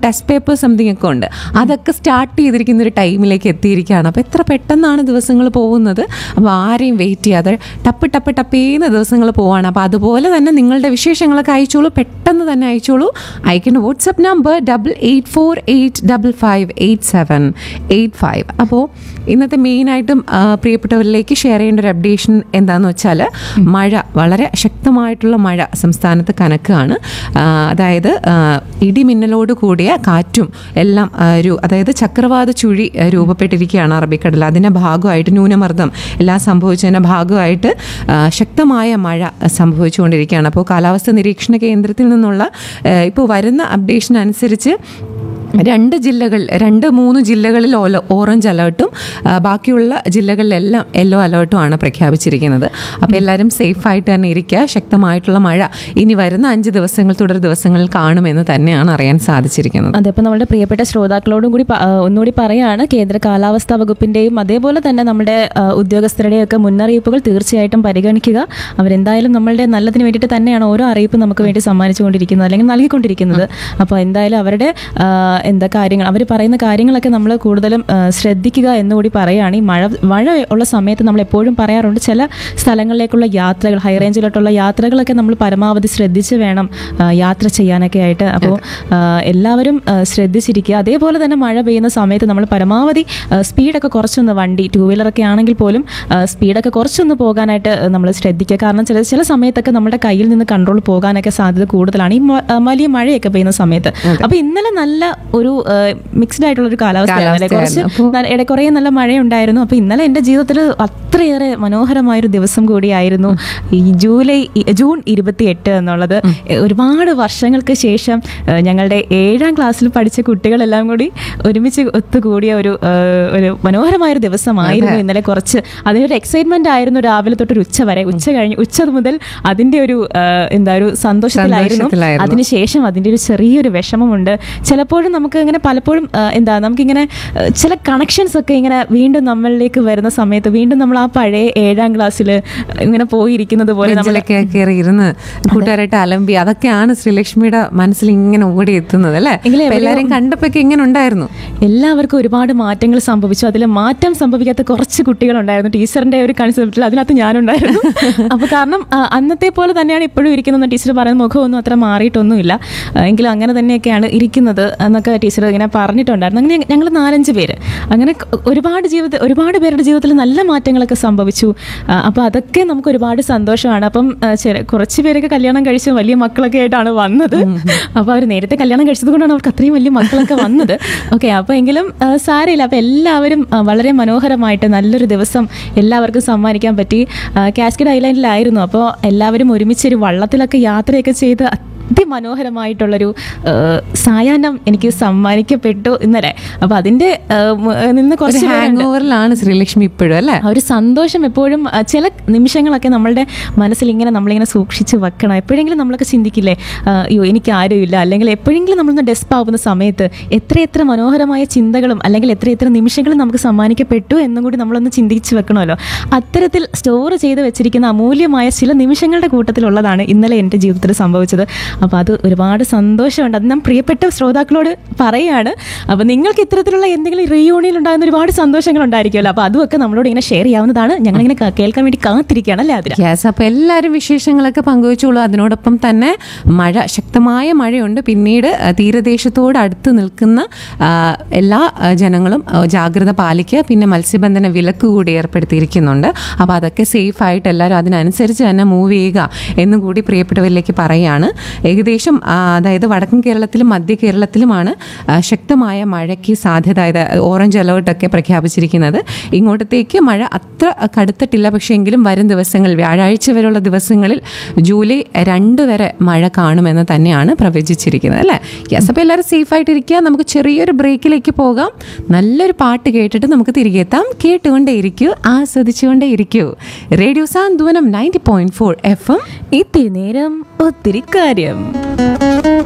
Test paper something ഒക്കെ ഉണ്ട് അതൊക്കെ സ്റ്റാർട്ട് ചെയ്തിരിക്കുന്ന ഒരു ടൈമിലേക്ക് എത്തിയിരിക്കുകയാണ് അപ്പോൾ എത്ര പെട്ടെന്നാണ് ദിവസങ്ങൾ പോകുന്നത് അപ്പോൾ ആരെയും വെയിറ്റ് ചെയ്യാതെ ടപ്പ് ടപ്പ് ടപ്പ് ചെയ്യുന്ന ദിവസങ്ങൾ പോവാണ് അപ്പോൾ അതുപോലെ തന്നെ നിങ്ങളുടെ വിശേഷങ്ങളൊക്കെ അയച്ചോളൂ പെട്ടെന്ന് തന്നെ അയച്ചോളൂ അയക്കേണ്ട WhatsApp number double eight four eight double five eight seven eight five അപ്പോൾ ഇന്നത്തെ മെയിനായിട്ടും പ്രിയപ്പെട്ടവരിലേക്ക് ഷെയർ ചെയ്യേണ്ട ഒരു അപ്ഡേഷൻ എന്താണെന്ന് വെച്ചാൽ മഴ വളരെ ശക്തമായിട്ടുള്ള മഴ സംസ്ഥാനത്ത് കനക്കുകയാണ് ആ, അതായത് ആ, ഇടിമിന്നലോട് കൂടിയ കാറ്റും എല്ലാം ആ, ഒരു അതായത് ചക്രവാത ചുഴി ആ, രൂപപ്പെട്ടിരിക്കുകയാണ് അറബിക്കടൽ അതിൻ്റെ ഭാഗമായിട്ട് ന്യൂനമർദ്ദം എല്ലാം സംഭവിച്ചതിൻ്റെ ഭാഗമായിട്ട് ആ, ശക്തമായ മഴ സംഭവിച്ചുകൊണ്ടിരിക്കുകയാണ് അപ്പോൾ കാലാവസ്ഥ നിരീക്ഷണ കേന്ദ്രത്തിൽ നിന്നുള്ള ഇപ്പോൾ വരുന്ന അപ്ഡേഷൻ അനുസരിച്ച് രണ്ട് ജില്ലകൾ രണ്ട് മൂന്ന് ജില്ലകളിൽ ഓല ഓറഞ്ച് അലേർട്ടും ആ, ബാക്കിയുള്ള ജില്ലകളിലെല്ലാം യെല്ലോ അലേർട്ടുമാണ് പ്രഖ്യാപിച്ചിരിക്കുന്നത് അപ്പോൾ എല്ലാവരും സേഫായിട്ട് തന്നെ ഇരിക്കുക ശക്തമായിട്ടുള്ള മഴ ഇനി വരുന്ന അഞ്ച് ദിവസങ്ങൾ തുടർ ദിവസങ്ങളിൽ കാണുമെന്ന് തന്നെയാണ് അറിയാൻ സാധിച്ചിരിക്കുന്നത് അതെ അപ്പോൾ നമ്മുടെ പ്രിയപ്പെട്ട ശ്രോതാക്കളോടും കൂടി പ- ആ, ഒന്നുകൂടി പറയാണ് കേന്ദ്ര കാലാവസ്ഥാ വകുപ്പിന്റെയും അതേപോലെ തന്നെ നമ്മുടെ ആ, ഉദ്യോഗസ്ഥരുടെയും ഒക്കെ മുന്നറിയിപ്പുകൾ തീർച്ചയായിട്ടും പരിഗണിക്കുക അവരെന്തായാലും നമ്മളുടെ നല്ലതിന് വേണ്ടിയിട്ട് തന്നെയാണ് ഓരോ അറിയിപ്പും നമുക്ക് വേണ്ടി സമ്മാനിച്ചുകൊണ്ടിരിക്കുന്നത് അല്ലെങ്കിൽ നൽകിക്കൊണ്ടിരിക്കുന്നത് അപ്പോൾ എന്തായാലും അവരുടെ ആ, എന്താ കാര്യങ്ങൾ അവർ പറയുന്ന കാര്യങ്ങളൊക്കെ നമ്മൾ കൂടുതലും ആ, ശ്രദ്ധിക്കുക എന്നുകൂടി പറയുകയാണ് ഈ മഴ മഴ ഉള്ള സമയത്ത് നമ്മൾ എപ്പോഴും പറയാറുണ്ട് ചില സ്ഥലങ്ങളിലേക്കുള്ള യാത്രകൾ ഹൈ റേഞ്ചിലോട്ടുള്ള യാത്രകളൊക്കെ നമ്മൾ പരമാവധി ശ്രദ്ധിച്ച് വേണം ആ, യാത്ര ചെയ്യാനൊക്കെ ആയിട്ട് അപ്പോൾ ആ, എല്ലാവരും ആ, ശ്രദ്ധിച്ചിരിക്കുക അതേപോലെ തന്നെ മഴ പെയ്യുന്ന സമയത്ത് നമ്മൾ പരമാവധി ആ, സ്പീഡൊക്കെ കുറച്ചൊന്ന് വണ്ടി ടൂ വീലറൊക്കെ ആണെങ്കിൽ പോലും ആ, സ്പീഡൊക്കെ കുറച്ചൊന്ന് പോകാനായിട്ട് നമ്മൾ ശ്രദ്ധിക്കുക കാരണം ചില ചില സമയത്തൊക്കെ നമ്മുടെ കയ്യിൽ നിന്ന് കൺട്രോൾ പോകാനൊക്കെ സാധ്യത കൂടുതലാണ് ഈ മ- ആ, വലിയ മഴയൊക്കെ പെയ്യുന്ന സമയത്ത് അപ്പോൾ ഇന്നലെ നല്ല ഒരു മിക്സ്ഡ് ആയിട്ടുള്ള ഒരു കാലാവസ്ഥയായിരുന്നു കുറച്ച് കാലാവസ്ഥയായിരുന്നു. ന- ഇട കുറേ നല്ല മഴയുണ്ടായിരുന്നു അപ്പോൾ ഇന്നലെ എൻ്റെ ജീവിതത്തിൽ അത്രയേറെ മനോഹരമായൊരു ദിവസം കൂടിയായിരുന്നു ഈ ജൂലൈ ഇ- ജൂൺ ഇരുപത്തി എട്ട് എന്നുള്ളത് എ, ഒരുപാട് വർഷങ്ങൾക്ക് ശേഷം ഏ, ഞങ്ങളുടെ ഏഴാം ക്ലാസ്സിൽ പഠിച്ച കുട്ടികളെല്ലാം കൂടി ഒരുമിച്ച് ഒത്തുകൂടിയ ഒരു ഏ, ഒരു മനോഹരമായൊരു ദിവസമായിരുന്നു ഇന്നലെ കുറച്ച് അതിനൊരു എക്സൈറ്റ്മെന്റ് ആയിരുന്നു രാവിലെ തൊട്ട് ഒരു ഉച്ച വരെ ഉച്ച കഴിഞ്ഞ് ഉച്ച മുതൽ അതിന്റെ ഒരു ഏ, എന്താ ഒരു സന്തോഷത്തിലായിരുന്നു സന്തോഷത്തിലായിരുന്നു. അതിനുശേഷം അതിന്റെ ഒരു ചെറിയൊരു വിഷമമുണ്ട് ചിലപ്പോഴും നമുക്ക് ഇങ്ങനെ പലപ്പോഴും ആ, എന്താ നമുക്കിങ്ങനെ ആ, ചില കണക്ഷൻസ് ഒക്കെ ഇങ്ങനെ വീണ്ടും നമ്മളിലേക്ക് വരുന്ന സമയത്ത് വീണ്ടും നമ്മൾ ആ പഴയ ഏഴാം ക്ലാസ്സിൽ ഇങ്ങനെ പോയിരിക്കുന്നത് പോലെ നമ്മൾ ബെഞ്ചിലൊക്കെ കയറി ഇരുന്ന് കൂട്ടുകാരായിട്ട് അലമ്പി അതൊക്കെയാണ് ശ്രീലക്ഷ്മിയുടെ മനസ്സിൽ ഇങ്ങനെ ഓടി എത്തുന്നത് അല്ലേ എങ്കിലും അപ്പൊ എല്ലാരെയും കണ്ടപ്പോ ഇങ്ങനെ ഉണ്ടായിരുന്നു എല്ലാവർക്കും ഒരുപാട് മാറ്റങ്ങൾ സംഭവിച്ചു അതിൽ മാറ്റം സംഭവിക്കാത്ത കുറച്ച് കുട്ടികളുണ്ടായിരുന്നു ടീച്ചറിന്റെ ഒരു കൺസെപ്റ്റിൽ അതിനകത്ത് ഞാനുണ്ടായിരുന്നു അപ്പോൾ കാരണം ആ, അന്നത്തെ പോലെ തന്നെയാണ് ഇപ്പോഴും ഇരിക്കുന്നത് ടീച്ചർ പറയുന്ന മുഖമൊന്നും അത്ര മാറിയിട്ടൊന്നുമില്ല ആ, എങ്കിലും അങ്ങനെ തന്നെയൊക്കെയാണ് ഇരിക്കുന്നത് എന്നൊക്കെ ടീച്ചർ ഇങ്ങനെ പറഞ്ഞിട്ടുണ്ടായിരുന്നു അങ്ങനെ ഞങ്ങൾ നാലഞ്ച് പേര് അങ്ങനെ ക- ഒരുപാട് ജീവിത ഒരുപാട് പേരുടെ ജീവിതത്തിൽ നല്ല മാറ്റങ്ങളൊക്കെ സംഭവിച്ചു ആ, അപ്പോൾ അതൊക്കെ നമുക്ക് ഒരുപാട് സന്തോഷമാണ് അപ്പം ആ, ചെറിയ- കുറച്ച് പേരൊക്കെ കല്യാണം കഴിച്ച് വലിയ മക്കളൊക്കെ ആയിട്ടാണ് വന്നത് അപ്പോൾ അവർ നേരത്തെ കല്യാണം കഴിച്ചത് കൊണ്ടാണ് അവർക്ക് അത്രയും വലിയ മക്കളൊക്കെ വന്നത് ഓക്കെ അപ്പോൾ എങ്കിലും ആ, സാരമില്ല അപ്പോൾ എല്ലാവരും ആ, വളരെ മനോഹരമായിട്ട് നല്ലൊരു ദിവസം എല്ലാവർക്കും സമ്മാനിക്കാൻ പറ്റി ആ, കാസ്കേഡ് ഐലൻഡിലായിരുന്നു അപ്പോൾ എല്ലാവരും ഒരുമിച്ച് ഒരു വള്ളത്തിലൊക്കെ യാത്രയൊക്കെ ചെയ്ത് അതിമനോഹരമായിട്ടുള്ളൊരു ആ, സായാഹ്നം എനിക്ക് സമ്മാനിക്കപ്പെട്ടു ഇന്നലെ അപ്പോൾ അതിൻ്റെ ആ, മ- നിന്ന് ഒരു കുറച്ച് പേരുണ്ട്. ഹാങ് ഓവറിലാണ് ശ്രീലക്ഷ്മി ഇപ്പോഴും അല്ലേ ആ ഒരു സന്തോഷം എപ്പോഴും ആ, ചില നിമിഷങ്ങളൊക്കെ നമ്മളുടെ മനസ്സിൽ ഇങ്ങനെ നമ്മളിങ്ങനെ സൂക്ഷിച്ച് വെക്കണം എപ്പോഴെങ്കിലും നമ്മളൊക്കെ ചിന്തിക്കില്ലേ ആ, അയ്യോ എനിക്ക് ആരുമില്ല അല്ലെങ്കിൽ എപ്പോഴെങ്കിലും നമ്മളൊന്ന് ഡെസ്പ് ആവുന്ന സമയത്ത് എത്ര എത്ര മനോഹരമായ ചിന്തകളും അല്ലെങ്കിൽ എത്ര എത്ര നിമിഷങ്ങളും നമുക്ക് സമ്മാനിക്കപ്പെട്ടു എന്നും കൂടി നമ്മളൊന്ന് ചിന്തിച്ച് വെക്കണമല്ലോ അത്തരത്തിൽ സ്റ്റോർ ചെയ്ത് വെച്ചിരിക്കുന്ന അമൂല്യമായ ചില നിമിഷങ്ങളുടെ കൂട്ടത്തിലുള്ളതാണ് ഇന്നലെ എൻ്റെ ജീവിതത്തിൽ സംഭവിച്ചത് അപ്പോൾ അത് ഒരുപാട് സന്തോഷമുണ്ട് അത് ഞാൻ പ്രിയപ്പെട്ട ശ്രോതാക്കളോട് പറയുകയാണ് അപ്പോൾ നിങ്ങൾക്ക് ഇത്തരത്തിലുള്ള എന്തെങ്കിലും റീയൂണിയൻ ഉണ്ടാകുന്ന ഒരുപാട് സന്തോഷങ്ങൾ ഉണ്ടായിരിക്കുമല്ലോ അപ്പോൾ അതുമൊക്കെ നമ്മളോട് ഇങ്ങനെ ഷെയർ ചെയ്യാവുന്നതാണ് ഞങ്ങളിങ്ങനെ ക- കേൾക്കാൻ വേണ്ടി കാത്തിരിക്കുകയാണ് അല്ലേ അതിര യെസ് അപ്പോൾ എല്ലാവരും വിശേഷങ്ങളൊക്കെ പങ്കുവെച്ചോളൂ അതിനോടൊപ്പം തന്നെ മഴ ശക്തമായ മഴയുണ്ട് പിന്നീട് ആ, തീരദേശത്തോട് അടുത്ത് നിൽക്കുന്ന ആ, എല്ലാ ആ, ജനങ്ങളും ആ, ജാഗ്രത പാലിക്കുക പിന്നെ മത്സ്യബന്ധന വിലക്ക് കൂടി ഏർപ്പെടുത്തിയിരിക്കുന്നുണ്ട് അപ്പോൾ അതൊക്കെ സേഫ് ആയിട്ട് എല്ലാവരും അതിനനുസരിച്ച് തന്നെ മൂവ് ചെയ്യുക എന്നും കൂടി പ്രിയപ്പെട്ടവരിലേക്ക് പറയുകയാണ് ഏകദേശം ആ, അതായത് വടക്കൻ കേരളത്തിലും മധ്യ കേരളത്തിലുമാണ് ആ, ശക്തമായ മഴയ്ക്ക് സാധ്യത ഇത് ഓറഞ്ച് അലേർട്ടൊക്കെ പ്രഖ്യാപിച്ചിരിക്കുന്നത് ഇങ്ങോട്ടത്തേക്ക് മഴ അത്ര കടുത്തിട്ടില്ല പക്ഷേ എങ്കിലും വരും ദിവസങ്ങൾ വ്യാഴാഴ്ച വരെയുള്ള ദിവസങ്ങളിൽ ജൂലൈ രണ്ട് വരെ മഴ കാണുമെന്ന് തന്നെയാണ് പ്രവചിച്ചിരിക്കുന്നത് അല്ലേ യെസ് അപ്പോൾ എല്ലാവരും സേഫായിട്ടിരിക്കുക നമുക്ക് ചെറിയൊരു ബ്രേക്കിലേക്ക് പോകാം നല്ലൊരു പാട്ട് കേട്ടിട്ട് നമുക്ക് തിരികെ എത്താം കേട്ടുകൊണ്ടേ ഇരിക്കൂ ആസ്വദിച്ചുകൊണ്ടേ ഇരിക്കൂ radio Santhwanam ninety point four F M ഇത്തിരി നേരം ഒത്തിരി കാര്യം